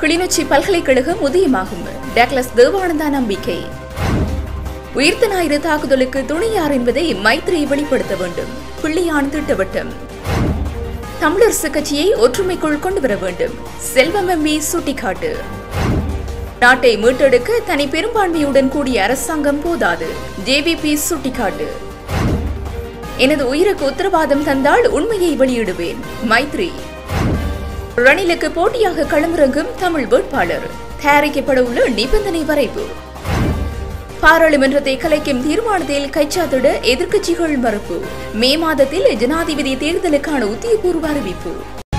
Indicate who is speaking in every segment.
Speaker 1: கிளிநொச்சி பல்கலைக்கழகம் உதயமாகும் டக்ளஸ் தேவானந்தா நம்பிக்கை உயிர்த்த ஞாயிறு தாக்குதலுக்கு துணை யார் என்பதை மைத்ரி வெளிப்படுத்த வேண்டும் பிள்ளையான் திட்டவட்டம் தமிழரசு கட்சியை ஒற்றுமைக்குள் கொண்டு வர வேண்டும் செல்வம் எம்பி சுட்டிக்காட்டு நாட்டை மீட்டெடுக்க தனி பெரும்பான்மையுடன் கூடிய அரசாங்கம் போதாது ஜேவிபி சுட்டிக்காட்டு எனது உயிருக்கு உத்தரவாதம் தந்தால் உண்மையை வெளியிடுவேன் மைத்ரி ரணிலுக்கு போட்டியாக களமிறங்கும் தமிழ் வேட்பாளர் தயாரிக்கப்பட உள்ள நிபந்தனை வரைவு பாராளுமன்றத்தை கலைக்கும் தீர்மானத்தில் கைச்சாத்திட எதிர்க்கட்சிகள் மறுப்பு மே மாதத்தில் ஜனாதிபதி தேர்தலுக்கான உத்தியபூர்வ அறிவிப்பு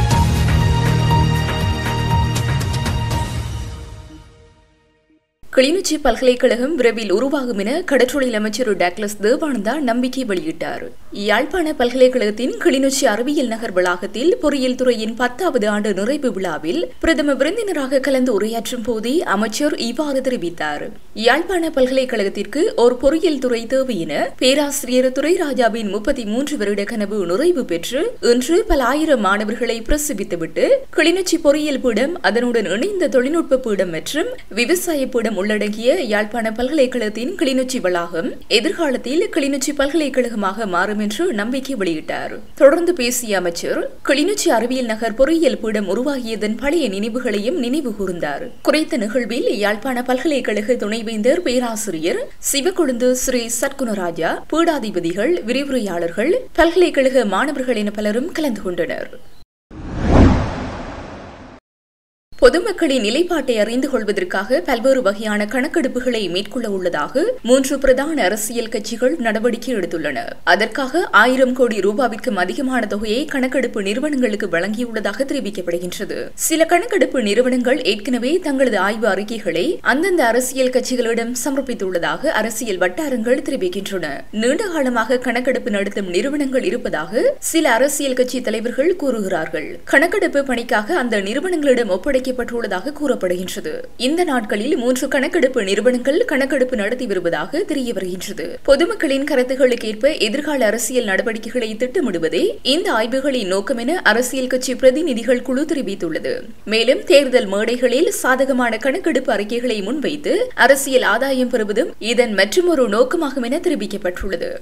Speaker 1: கிளிநொச்சி பல்கலைக்கழகம் விரைவில் உருவாகும் என கடற்றொழில் அமைச்சர் டாக்லஸ் தேவானந்தா நம்பிக்கை வெளியிட்டார் யாழ்ப்பாண பல்கலைக்கழகத்தின் கிளிநொச்சி அறிவியல் நகர் வளாகத்தில் பொறியியல் துறையின் பத்தாவது ஆண்டு நிறைவு விழாவில் பிரதம விருந்தினராக கலந்து உரையாற்றும் போதே அமைச்சர் இவ்வாறு தெரிவித்தார் யாழ்ப்பாண பல்கலைக்கழகத்திற்கு ஒரு பொறியியல் துறை தேவை என பேராசிரியர் துரைராஜாவின் முப்பத்தி மூன்று வருட கனவு நிறைவு பெற்று இன்று பல ஆயிரம் மாணவர்களை பிரசவித்துவிட்டு கிளிநொச்சி பொறியியல் பீடம் அதனுடன் இணைந்த தொழில்நுட்ப பீடம் மற்றும் விவசாய பீடம் உள்ளடங்கிய யாழ்ப்பாண பல்கலைக்கழகத்தின் கிளிநொச்சி வளாகம் எதிர்காலத்தில் கிளிநொச்சி பல்கலைக்கழகமாக மாறும் என்று நம்பிக்கை வெளியிட்டார் தொடர்ந்து பேசிய அமைச்சர் கிளிநொச்சி அறிவியல் நகர் பொறியியல் பீடம் உருவாகியதன் பழைய நினைவுகளையும் நினைவு கூர்ந்தார் குறித்த நிகழ்வில் யாழ்ப்பாண பல்கலைக்கழக துணைவேந்தர் பேராசிரியர் சிவக்கொழுந்து ஸ்ரீ சத்குணராஜா பீடாதிபதிகள் விரிவுரையாளர்கள் பல்கலைக்கழக மாணவர்கள் என பலரும் கலந்து கொண்டனர் பொதுமக்களின் நிலைப்பாட்டை அறிந்து கொள்வதற்காக பல்வேறு வகையான கணக்கெடுப்புகளை மேற்கொள்ள உள்ளதாக மூன்று பிரதான அரசியல் கட்சிகள் நடவடிக்கை எடுத்துள்ளன அதற்காக ஆயிரம் கோடி ரூபாவிற்கும் அதிகமான தொகையை கணக்கெடுப்பு நிறுவனங்களுக்கு வழங்கியுள்ளதாக தெரிவிக்கப்படுகின்றது சில கணக்கெடுப்பு நிறுவனங்கள் ஏற்கனவே தங்களது ஆய்வு அறிக்கைகளை அந்தந்த அரசியல் கட்சிகளிடம் சமர்ப்பித்துள்ளதாக அரசியல் வட்டாரங்கள் தெரிவிக்கின்றன நீண்ட காலமாக கணக்கெடுப்பு நடத்தும் நிறுவனங்கள் இருப்பதாக சில அரசியல் கட்சி தலைவர்கள் கூறுகிறார்கள் கணக்கெடுப்பு பணிக்காக அந்த நிறுவனங்களிடம் ஒப்படைக்க அறிவிக்கப்பட்டுள்ளதாக கூறப்படுகின்றது இந்த நாட்களில் மூன்று கணக்கெடுப்பு நிறுவனங்கள் கணக்கெடுப்பு நடத்தி வருவதாக தெரிய வருகின்றது பொதுமக்களின் கருத்துக்களுக்கேற்ப எதிர்கால அரசியல் நடவடிக்கைகளை திட்டமிடுவதே இந்த ஆய்வுகளின் நோக்கம் என அரசியல் கட்சி பிரதிநிதிகள் குழு தெரிவித்துள்ளது மேலும் தேர்தல் மேடைகளில் சாதகமான கணக்கெடுப்பு அறிக்கைகளை முன்வைத்து அரசியல் ஆதாயம் பெறுவதும் இதன் மற்றொரு நோக்கமாகும் என தெரிவிக்கப்பட்டுள்ளது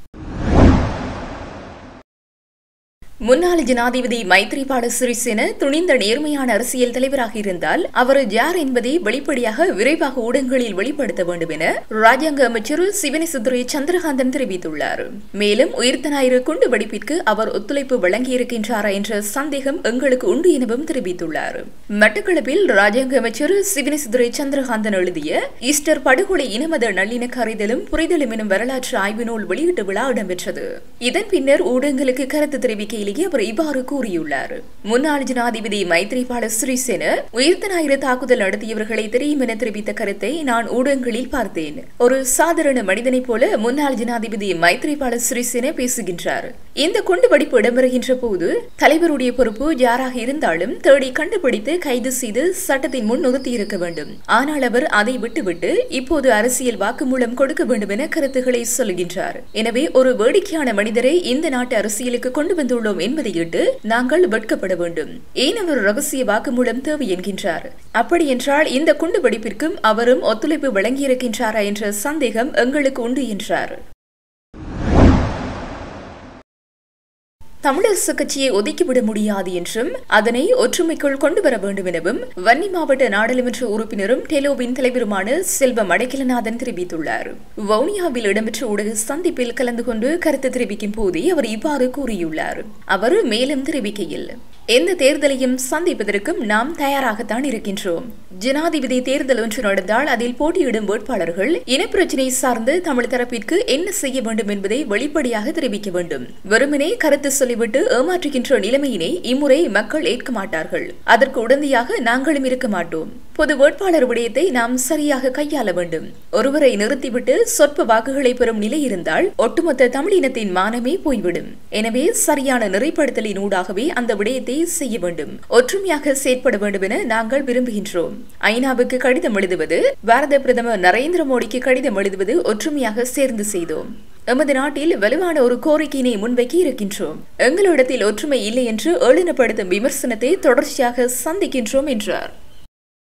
Speaker 1: முன்னாள் ஜனாதிபதி மைத்ரிபால சிறிசேன துணிந்த நேர்மையான அரசியல் தலைவராக இருந்தால் அவர் யார் என்பதை வெளிப்படையாக விரைவாக ஊடகங்களில் வெளிப்படுத்த வேண்டும் என ராஜாங்க அமைச்சர் சிவனேசுதுரை சந்திரகாந்தன் தெரிவித்துள்ளார் மேலும் உயிர்த்த ஞாயிறு குண்டு வெடிப்பிற்கு அவர் ஒத்துழைப்பு வழங்கியிருக்கின்றாரா என்ற சந்தேகம் எங்களுக்கு உண்டு எனவும் தெரிவித்துள்ளார் மட்டக்களப்பில் ராஜாங்க அமைச்சர் சிவனேசுதுரை சந்திரகாந்தன் எழுதிய ஈஸ்டர் படுகொலை இனமத நல்லிணக்க அறிதலும் புரிதலும் எனும் வரலாற்று ஆய்வு நூல் வெளியீட்டு விழா இடம்பெற்றது இதன் பின்னர் ஊடகங்களுக்கு கருத்து தெரிவிக்கையில் செய்தியிலேயே அவர் இவ்வாறு கூறியுள்ளார் முன்னாள் ஜனாதிபதி மைத்ரிபால சிறிசேன உயிர்த்த ஞாயிறு தாக்குதல் நடத்தியவர்களை தெரியும் என தெரிவித்த கருத்தை நான் ஊடகங்களில் பார்த்தேன் ஒரு சாதாரண மனிதனைப் போல முன்னாள் ஜனாதிபதி மைத்ரிபால சிறிசேன பேசுகின்றார் இந்த குண்டுவெடிப்பு இடம்பெறுகின்ற போது தலைவருடைய பொறுப்பு யாராக இருந்தாலும் தேடி கண்டுபிடித்து கைது செய்து சட்டத்தின் முன் நிறுத்தி இருக்க வேண்டும் ஆனால் அவர் அதை விட்டுவிட்டு இப்போது அரசியல் வாக்குமூலம் கொடுக்க வேண்டும் என கருத்துக்களை சொல்கின்றார் எனவே ஒரு வேடிக்கையான மனிதரை இந்த நாட்டு அரசியலுக்கு கொண்டு வந்துள்ளோம் என்பதையிட்டு நாங்கள் வெட்கப்பட வேண்டும் ஏன் அவர் ரகசிய வாக்குமூலம் தேவை என்கின்றார் அப்படி என்றால் இந்த குண்டு வெடிப்பிற்கும் அவரும் ஒத்துழைப்பு வழங்கியிருக்கின்றாரா என்ற சந்தேகம் எங்களுக்கு உண்டு என்றார் தமிழரசு கட்சியை ஒதுக்கிவிட முடியாது என்றும் அதனை ஒற்றுமைக்குள் கொண்டு வர வேண்டும் எனவும் வன்னி மாவட்ட நாடாளுமன்ற உறுப்பினரும் டெலோவின் தலைவருமான செல்வம் அடைக்கலநாதன் தெரிவித்துள்ளார் வவுனியாவில் இடம்பெற்ற ஊடக சந்திப்பில் கலந்து கொண்டு கருத்து தெரிவிக்கும் போதே அவர் இவ்வாறு கூறியுள்ளார் அவர் மேலும் தெரிவிக்கையில் எந்த தேர்தலையும் சந்திப்பதற்கும் நாம் தயாராகத்தான் இருக்கின்றோம் ஜனாதிபதி தேர்தல் ஒன்று நடந்தால் அதில் போட்டியிடும் வேட்பாளர்கள் இனப்பிரச்சினை சார்ந்து தமிழ் தரப்பிற்கு என்ன செய்ய வேண்டும் என்பதை வெளிப்படையாக தெரிவிக்க வேண்டும் வெறுமனே கருத்து சொல்லிவிட்டு ஏமாற்றுகின்ற நிலைமையினை இம்முறை மக்கள் ஏற்க மாட்டார்கள் அதற்கு உடந்தையாக நாங்களும் இருக்க மாட்டோம் பொது வேட்பாளர் விடயத்தை நாம் சரியாக கையாள வேண்டும் ஒருவரை நிறுத்திவிட்டு சொற்ப வாக்குகளை பெறும் நிலை இருந்தால் ஒட்டுமொத்த தமிழினத்தின் மானமே போய்விடும் எனவே சரியான நிறைப்படுத்தலின் ஊடாகவே அந்த விடயத்தை செய்ய வேண்டும் ஒற்றுமையாக செயற்பட வேண்டும் என நாங்கள் விரும்புகின்றோம் ஐநாவுக்கு கடிதம் எழுதுவது பாரத பிரதமர் நரேந்திர மோடிக்கு கடிதம் எழுதுவது ஒற்றுமையாக சேர்ந்து செய்தோம் எமது நாட்டில் வலுவான ஒரு கோரிக்கையினை முன்வைக்க இருக்கின்றோம் எங்களிடத்தில் ஒற்றுமை இல்லை என்று ஏளனப்படுத்தும் விமர்சனத்தை தொடர்ச்சியாக சந்திக்கின்றோம் என்றார்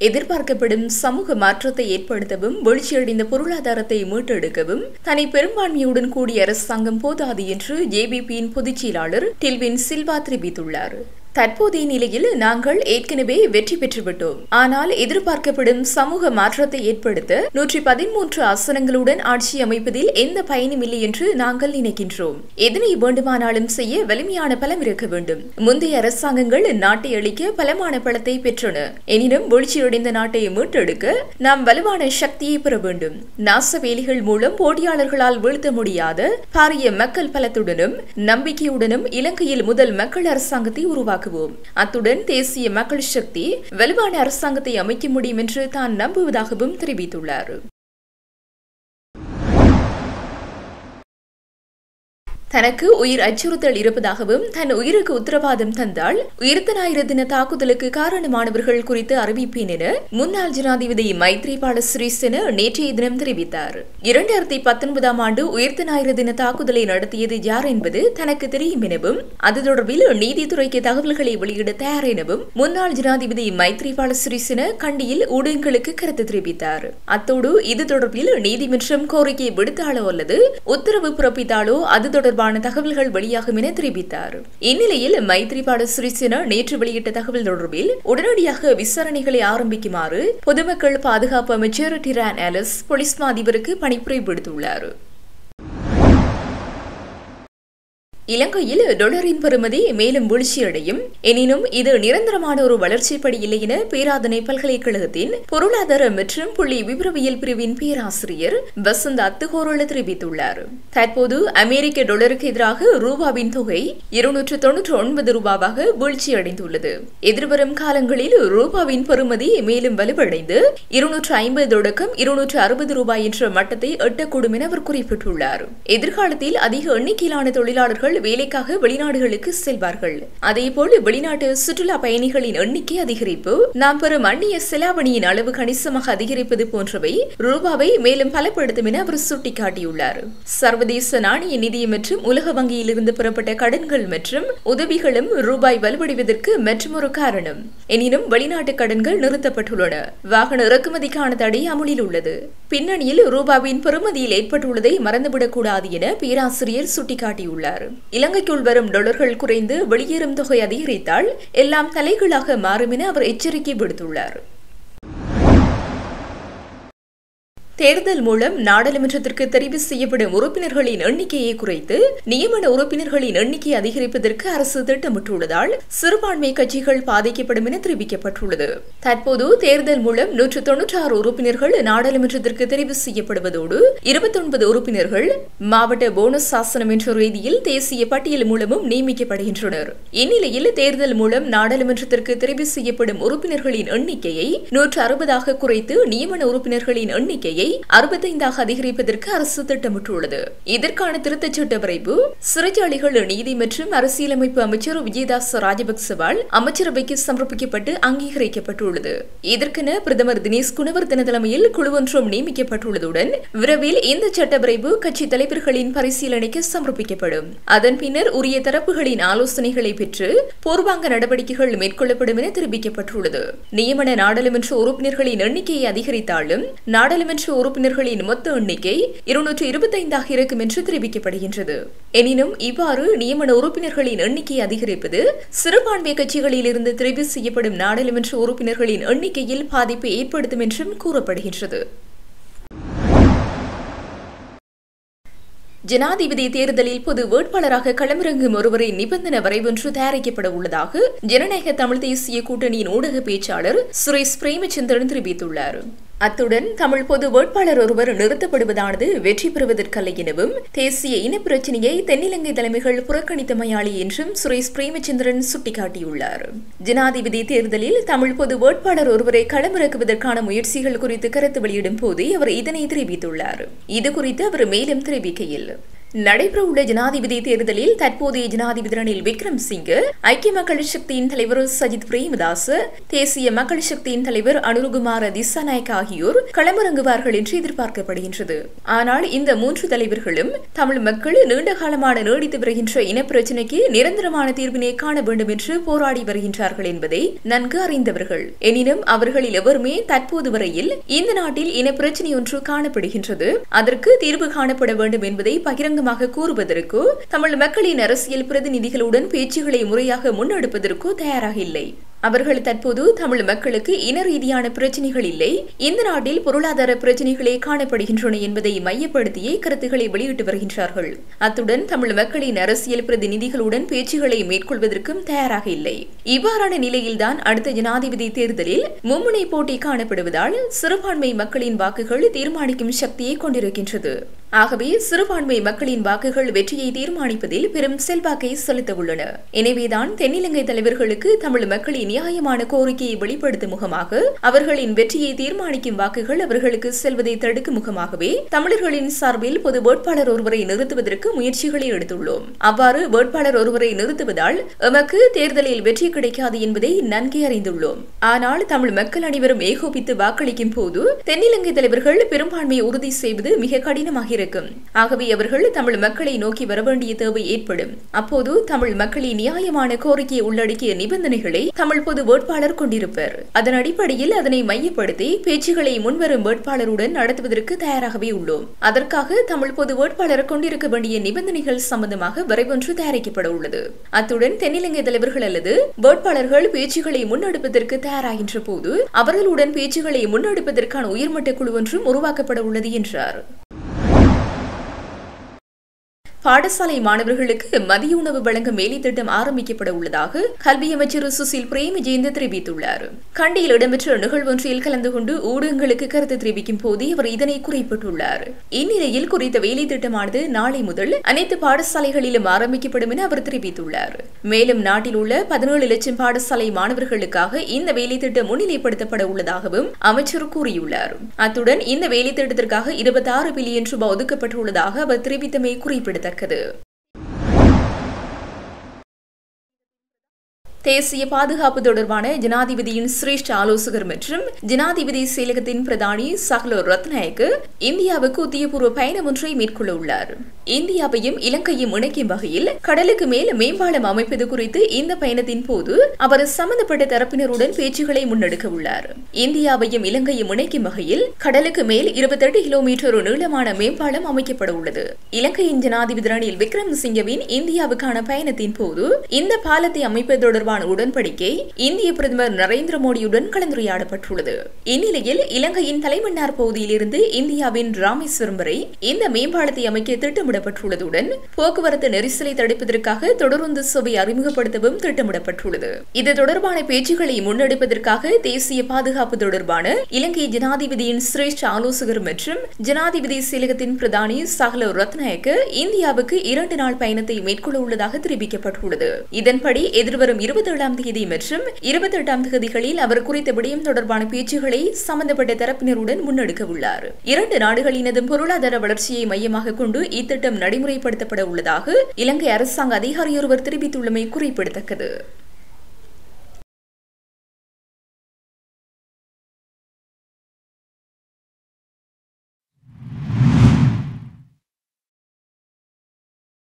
Speaker 1: எதிர்பார்க்கப்படும் சமூக மாற்றத்தை ஏற்படுத்தவும் வீழ்ச்சியடைந்த பொருளாதாரத்தை மீட்டெடுக்கவும் தனி பெரும்பான்மையுடன் கூடிய அரசாங்கம் போதாது என்று ஜேபிபியின் பொதுச் செயலாளர் டில்வின் சில்வா தெரிவித்துள்ளார் தற்போதைய நிலையில் நாங்கள் ஏற்கனவே வெற்றி பெற்றுவிட்டோம் ஆனால் எதிர்பார்க்கப்படும் சமூக மாற்றத்தை ஏற்படுத்த நூற்றி பதிமூன்று ஆசனங்களுடன் ஆட்சி அமைப்பதில் எந்த பயனும் இல்லை என்று நாங்கள் நினைக்கின்றோம் எதனை வேண்டுமானாலும் செய்ய வலிமையான பலம் இருக்க வேண்டும் முந்தைய அரசாங்கங்கள் நாட்டை அளிக்க பலமான பலத்தை பெற்றன எனினும் வீழ்ச்சியடைந்த நாட்டை மீட்டெடுக்க நாம் வலுவான சக்தியை பெற வேண்டும் நாச வேலிகள் மூலம் போட்டியாளர்களால் வீழ்த்த முடியாத பாரிய மக்கள் பலத்துடனும் நம்பிக்கையுடனும் இலங்கையில் முதல் மக்கள் அரசாங்கத்தை உருவாக்க உருவாக்குவோம் அத்துடன் தேசிய மக்கள் சக்தி வலுவான அரசாங்கத்தை அமைக்க முடியும் என்று தான் நம்புவதாகவும் தெரிவித்துள்ளார் தனக்கு உயிர் அச்சுறுத்தல் இருப்பதாகவும் தன் உயிருக்கு உத்தரவாதம் தந்தால் உயிர்த்த ஞாயிறு தின தாக்குதலுக்கு காரணமானவர்கள் குறித்து அறிவிப்பேன் என முன்னாள் ஜனாதிபதி மைத்ரிபால சிறிசேன நேற்றைய தினம் தெரிவித்தார் இரண்டாயிரத்தி பத்தொன்பதாம் ஆண்டு உயிர்த்த ஞாயிறு தின தாக்குதலை நடத்தியது யார் என்பது தனக்கு தெரியும் எனவும் அது தொடர்பில் நீதித்துறைக்கு தகவல்களை வெளியிட தயார் எனவும் முன்னாள் ஜனாதிபதி மைத்ரிபால சிறிசேன கண்டியில் ஊடகங்களுக்கு கருத்து தெரிவித்தார் அத்தோடு இது தொடர்பில் நீதிமன்றம் கோரிக்கை விடுத்தாலோ அல்லது உத்தரவு பிறப்பித்தாலோ அது தொடர்பாக தொடர்பான தகவல்கள் வெளியாகும் என தெரிவித்தார் இந்நிலையில் மைத்ரிபால சிறிசேனா நேற்று வெளியிட்ட தகவல் தொடர்பில் உடனடியாக விசாரணைகளை ஆரம்பிக்குமாறு பொதுமக்கள் பாதுகாப்பு அமைச்சர் டிரான் ஆலிஸ் போலீஸ் அதிபருக்கு பணிப்புரை விடுத்துள்ளார் இலங்கையில் டொலரின் பெறுமதி மேலும் வீழ்ச்சியடையும் எனினும் இது நிரந்தரமான ஒரு வளர்ச்சிப்படி இல்லை என பேராதனை பல்கலைக்கழகத்தின் பொருளாதார மற்றும் புள்ளி விவரவியல் பிரிவின் பேராசிரியர் வசந்த் அத்துகோரள தெரிவித்துள்ளார் தற்போது அமெரிக்க டொலருக்கு எதிராக ரூபாவின் தொகை இருநூற்று தொன்னூற்று ஒன்பது ரூபாவாக வீழ்ச்சியடைந்துள்ளது எதிர்வரும் காலங்களில் ரூபாவின் பெறுமதி மேலும் வலுவடைந்து இருநூற்று ஐம்பது தொடக்கம் இருநூற்று அறுபது ரூபாய் என்ற மட்டத்தை எட்டக்கூடும் என அவர் குறிப்பிட்டுள்ளார் எதிர்காலத்தில் அதிக எண்ணிக்கையிலான தொழிலாளர்கள் வேலைக்காக வெளிநாடுகளுக்கு செல்வார்கள் அதேபோல் வெளிநாட்டு சுற்றுலா பயணிகளின் எண்ணிக்கை அதிகரிப்பு நாம் பெறும் அந்நிய செலாவணியின் அளவு கணிசமாக அதிகரிப்பது போன்றவை ரூபாவை மேலும் பலப்படுத்தும் என அவர் சுட்டிக்காட்டியுள்ளார் சர்வதேச நாணய நிதியம் மற்றும் உலக வங்கியில் இருந்து பெறப்பட்ட கடன்கள் மற்றும் உதவிகளும் ரூபாய் வலுவடைவதற்கு மற்றொரு காரணம் எனினும் வெளிநாட்டு கடன்கள் நிறுத்தப்பட்டுள்ளன வாகன இறக்குமதிக்கான தடை அமுலில் உள்ளது பின்னணியில் ரூபாவின் பெறுமதியில் ஏற்பட்டுள்ளதை மறந்துவிடக்கூடாது என பேராசிரியர் சுட்டிக்காட்டியுள்ளார் இலங்கைக்குள் வரும் டாலர்கள் குறைந்து வெளியேறும் தொகை அதிகரித்தால் எல்லாம் தலைகளாக மாறும் என அவர் எச்சரிக்கை விடுத்துள்ளார் தேர்தல் மூலம் நாடாளுமன்றத்திற்கு தெரிவு செய்யப்படும் உறுப்பினர்களின் எண்ணிக்கையை குறைத்து நியமன உறுப்பினர்களின் எண்ணிக்கை அதிகரிப்பதற்கு அரசு திட்டமிட்டுள்ளதால் சிறுபான்மை கட்சிகள் பாதிக்கப்படும் என தெரிவிக்கப்பட்டுள்ளது தற்போது தேர்தல் மூலம் நூற்று தொன்னூற்றி ஆறு உறுப்பினர்கள் நாடாளுமன்றத்திற்கு தெரிவு செய்யப்படுவதோடு இருபத்தொன்பது உறுப்பினர்கள் மாவட்ட போனஸ் சாசனம் என்ற ரீதியில் தேசிய பட்டியல் மூலமும் நியமிக்கப்படுகின்றனர் இந்நிலையில் தேர்தல் மூலம் நாடாளுமன்றத்திற்கு தெரிவு செய்யப்படும் உறுப்பினர்களின் எண்ணிக்கையை நூற்று அறுபதாக குறைத்து நியமன உறுப்பினர்களின் எண்ணிக்கையை அறுபத்தைந்தாக அதிகரிப்பதற்கு அரசு திட்டமிட்டுள்ளது இதற்கான திருத்தச் சட்ட வரைவு சிறைச்சாலைகள் நீதி மற்றும் அரசியலமைப்பு அமைச்சர் விஜயதாஸ் ராஜபக்சவால் அமைச்சரவைக்கு சமர்ப்பிக்கப்பட்டு அங்கீகரிக்கப்பட்டுள்ளது இதற்கென பிரதமர் தினேஷ் குணவர்தன தலைமையில் குழு ஒன்றும் நியமிக்கப்பட்டுள்ளதுடன் விரைவில் இந்த சட்ட வரைவு கட்சி தலைவர்களின் பரிசீலனைக்கு சமர்ப்பிக்கப்படும் அதன் பின்னர் உரிய தரப்புகளின் ஆலோசனைகளை பெற்று பூர்வாங்க நடவடிக்கைகள் மேற்கொள்ளப்படும் என தெரிவிக்கப்பட்டுள்ளது நியமன நாடாளுமன்ற உறுப்பினர்களின் எண்ணிக்கையை அதிகரித்தாலும் நாடாளுமன்ற உறுப்பினர்களின் மொத்த எண்ணிக்கை இருநூற்று இருபத்தைந்தாக இருக்கும் என்று தெரிவிக்கப்படுகின்றது எனினும் இவ்வாறு நியமன உறுப்பினர்களின் எண்ணிக்கை அதிகரிப்பது சிறுபான்மை கட்சிகளில் இருந்து தெரிவு செய்யப்படும் நாடாளுமன்ற உறுப்பினர்களின் எண்ணிக்கையில் பாதிப்பை ஏற்படுத்தும் என்றும் கூறப்படுகின்றது ஜனாதிபதி தேர்தலில் பொது வேட்பாளராக களமிறங்கும் ஒருவரின் நிபந்தனை வரைவொன்று தயாரிக்கப்பட உள்ளதாக ஜனநாயக தமிழ் தேசிய கூட்டணியின் ஊடக பேச்சாளர் சுரேஷ் பிரேமச்சந்திரன் தெரிவித்துள்ளார் அத்துடன் தமிழ் பொது வேட்பாளர் ஒருவர் நிறுத்தப்படுவதானது வெற்றி பெறுவதற்கல்ல எனவும் தேசிய இனப்பிரச்சினையை தென்னிலங்கை தலைமைகள் புறக்கணித்தமையாளி என்றும் சுரேஷ் பிரேமச்சந்திரன் சுட்டிக்காட்டியுள்ளார் ஜனாதிபதி தேர்தலில் தமிழ் பொது வேட்பாளர் ஒருவரை களமிறக்குவதற்கான முயற்சிகள் குறித்து கருத்து வெளியிடும் போதே அவர் இதனை தெரிவித்துள்ளார் இது குறித்து அவர் மேலும் தெரிவிக்கையில் நடைபெறவுள்ள ஜனாதிபதி தேர்தலில் தற்போதைய ஜனாதிபதி ரணில் விக்ரம் சிங் ஐக்கிய மக்கள் சக்தியின் தலைவர் சஜித் பிரேமதாஸ் தேசிய மக்கள் சக்தியின் தலைவர் அனுருகுமார திசாநாயக் ஆகியோர் களமிறங்குவார்கள் என்று எதிர்பார்க்கப்படுகின்றது ஆனால் இந்த மூன்று தலைவர்களும் தமிழ் மக்கள் நீண்ட காலமான நீடித்து வருகின்ற இனப்பிரச்சினைக்கு நிரந்தரமான தீர்வினை காண வேண்டும் என்று போராடி வருகின்றார்கள் என்பதை நன்கு அறிந்தவர்கள் எனினும் அவர்களில் எவருமே தற்போது வரையில் இந்த நாட்டில் இனப்பிரச்சினை ஒன்று காணப்படுகின்றது அதற்கு தீர்வு காணப்பட வேண்டும் என்பதை பகிரங்கமாக கூறுவதற்கோ தமிழ் மக்களின் அரசியல் பிரதிநிதிகளுடன் பேச்சுகளை முறையாக முன்னெடுப்பதற்கோ தயாராக இல்லை அவர்கள் தற்போது தமிழ் மக்களுக்கு இன ரீதியான பிரச்சனைகள் இல்லை இந்த நாட்டில் பொருளாதார பிரச்சனைகளே காணப்படுகின்றன என்பதை மையப்படுத்தியே கருத்துக்களை வெளியிட்டு வருகின்றார்கள் அத்துடன் தமிழ் மக்களின் அரசியல் பிரதிநிதிகளுடன் பேச்சுகளை மேற்கொள்வதற்கும் தயாராக இல்லை இவ்வாறான நிலையில்தான் அடுத்த ஜனாதிபதி தேர்தலில் மும்முனை போட்டி காணப்படுவதால் சிறுபான்மை மக்களின் வாக்குகள் தீர்மானிக்கும் சக்தியை கொண்டிருக்கின்றது ஆகவே சிறுபான்மை மக்களின் வாக்குகள் வெற்றியை தீர்மானிப்பதில் பெரும் செல்வாக்கை செலுத்த உள்ளன எனவேதான் தென்னிலங்கை தலைவர்களுக்கு தமிழ் மக்களின் நியாயமான கோரிக்கையை வெளிப்படுத்தும் முகமாக அவர்களின் வெற்றியை தீர்மானிக்கும் வாக்குகள் அவர்களுக்கு செல்வதை தடுக்கும் முகமாகவே தமிழர்களின் சார்பில் பொது வேட்பாளர் ஒருவரை நிறுத்துவதற்கு முயற்சிகளை எடுத்துள்ளோம் அவ்வாறு வேட்பாளர் ஒருவரை நிறுத்துவதால் எமக்கு தேர்தலில் வெற்றி கிடைக்காது என்பதை நன்கே அறிந்துள்ளோம் ஆனால் தமிழ் மக்கள் அனைவரும் ஏகோபித்து வாக்களிக்கும் போது தென்னிலங்கை தலைவர்கள் பெரும்பான்மையை உறுதி செய்வது மிக கடினமாக இருக்கும் ஆகவே அவர்கள் தமிழ் மக்களை நோக்கி வர வேண்டிய தேவை ஏற்படும் அப்போது தமிழ் மக்களின் நியாயமான கோரிக்கையை உள்ளடக்கிய நிபந்தனைகளை தமிழ் பொது வேட்பாளர் கொண்டிருப்பர் அதன் அடிப்படையில் அதனை மையப்படுத்தி பேச்சுகளை முன்வரும் வேட்பாளருடன் நடத்துவதற்கு தயாராகவே உள்ளோம் அதற்காக தமிழ் பொது வேட்பாளர் கொண்டிருக்க வேண்டிய நிபந்தனைகள் சம்பந்தமாக வரைவொன்று தயாரிக்கப்பட உள்ளது அத்துடன் தென்னிலங்கை தலைவர்கள் அல்லது வேட்பாளர்கள் பேச்சுகளை முன்னெடுப்பதற்கு தயாராகின்ற போது அவர்களுடன் பேச்சுகளை முன்னெடுப்பதற்கான உயர்மட்ட குழு ஒன்றும் உருவாக்கப்பட உள்ளது என்றார் பாடசாலை மாணவர்களுக்கு மதிய உணவு வழங்கும் வேலை திட்டம் ஆரம்பிக்கப்பட உள்ளதாக கல்வி அமைச்சர் சுசில் பிரேமஜேந்த தெரிவித்துள்ளார் கண்டியில் இடம்பெற்ற நிகழ்வொன்றில் கலந்து கொண்டு ஊடகங்களுக்கு கருத்து தெரிவிக்கும் போதே அவர் இதனை குறிப்பிட்டுள்ளார் இந்நிலையில் குறித்த வேலை திட்டமானது நாளை முதல் அனைத்து பாடசாலைகளிலும் ஆரம்பிக்கப்படும் என அவர் தெரிவித்துள்ளார் மேலும் நாட்டில் உள்ள பதினேழு லட்சம் பாடசாலை மாணவர்களுக்காக இந்த வேலை திட்டம் முன்னிலைப்படுத்தப்பட உள்ளதாகவும் அமைச்சர் கூறியுள்ளார் அத்துடன் இந்த வேலை திட்டத்திற்காக இருபத்தி ஆறு பில்லியன் ரூபாய் ஒதுக்கப்பட்டுள்ளதாக அவர் தெரிவித்தமை குறிப்பிடத்தக்கது தேசிய பாதுகாப்பு தொடர்பான ஜனாதிபதியின் சிரேஷ்ட ஆலோசகர் மற்றும் ஜனாதிபதி செயலகத்தின் பிரதானி சஹ்லோ ரத்நாயக்கு இந்தியாவுக்கு உத்தியபூர்வ பயணம் ஒன்றை மேற்கொள்ள உள்ளார் இந்தியாவையும் இலங்கையும் இணைக்கும் வகையில் கடலுக்கு மேல் மேம்பாலம் அமைப்பது குறித்து இந்த பயணத்தின் போது அவர் சம்பந்தப்பட்ட தரப்பினருடன் பேச்சுகளை முன்னெடுக்க உள்ளார் இந்தியாவையும் இலங்கையும் இணைக்கும் வகையில் கடலுக்கு மேல் இருபத்தெட்டு கிலோமீட்டர் நீளமான மேம்பாலம் அமைக்கப்பட உள்ளது இலங்கையின் ஜனாதிபதி ரணில் விக்ரமசிங்கவின் இந்தியாவுக்கான பயணத்தின் போது இந்த பாலத்தை அமைப்பது தொடர்பான உடன்படிக்கை இந்திய பிரதமர் நரேந்திர மோடியுடன் கலந்துரையாடப்பட்டுள்ளது இந்நிலையில் இலங்கையின் தலைமன்னார் பகுதியிலிருந்து இந்தியாவின் ராமேஸ்வரம் வரை இந்த மேம்பாலத்தை அமைக்க திட்டமிடப்பட்டுள்ளதுடன் போக்குவரத்து நெரிசலை தடுப்பதற்காக தொடருந்து சேவை அறிமுகப்படுத்தவும் திட்டமிடப்பட்டுள்ளது இது தொடர்பான பேச்சுக்களை முன்னெடுப்பதற்காக தேசிய பாதுகாப்பு தொடர்பான இலங்கை ஜனாதிபதியின் சிரேஷ்ட ஆலோசகர் மற்றும் ஜனாதிபதி செயலகத்தின் பிரதானி சஹல ரத்நாயக்க இந்தியாவுக்கு இரண்டு நாள் பயணத்தை மேற்கொள்ள உள்ளதாக தெரிவிக்கப்பட்டுள்ளது இதன்படி எதிர்வரும் இருபத்தி ஏழாம் தேதி மற்றும் இருபத்தி எட்டாம் தேதிகளில் அவர் குறித்த விடயம் தொடர்பான பேச்சுகளை சம்பந்தப்பட்ட தரப்பினருடன் முன்னெடுக்க உள்ளார் இரண்டு நாடுகளினதும் பொருளாதார வளர்ச்சியை மையமாக கொண்டு இத்திட்டம் நடைமுறைப்படுத்தப்பட உள்ளதாக இலங்கை அரசாங்க அதிகாரியொருவர் தெரிவித்துள்ளமை குறிப்பிடத்தக்கது